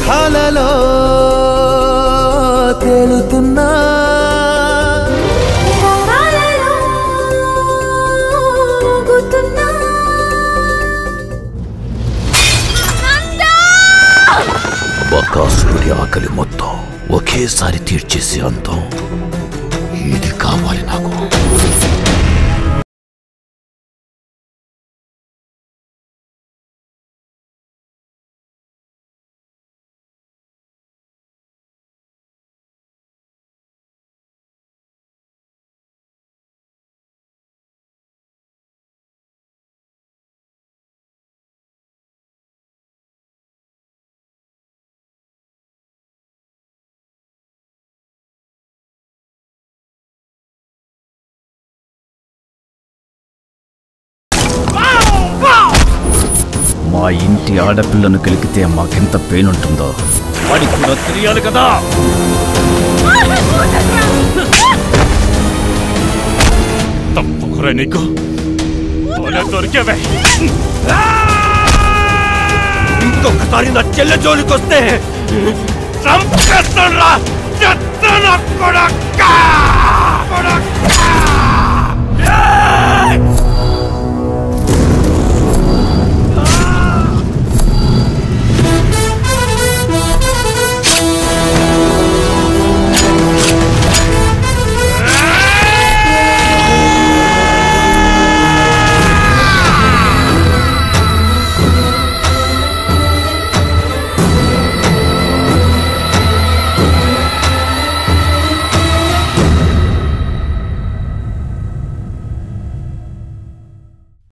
ఊహలలో తేలుతున్నా తరాలలో ఊగుతున్నా. బకాసురుడి ఆకలి మొత్తం ఒకేసారి తీర్చేసే అంతం ఇది కావాలి నాకు మా ఇంటి ఆడపిల్లను కలిగితే మాకెంత పెయిన్ ఉంటుందో వాడికి కూడా తెలియాలి కదా తప్పుకురా నీకు భలే దొరికేవే ఇంకొకసారి నా చెల్లె జోలికొస్తే చంపేస్తాను రా చెత్తన కొడక్క కొడక్క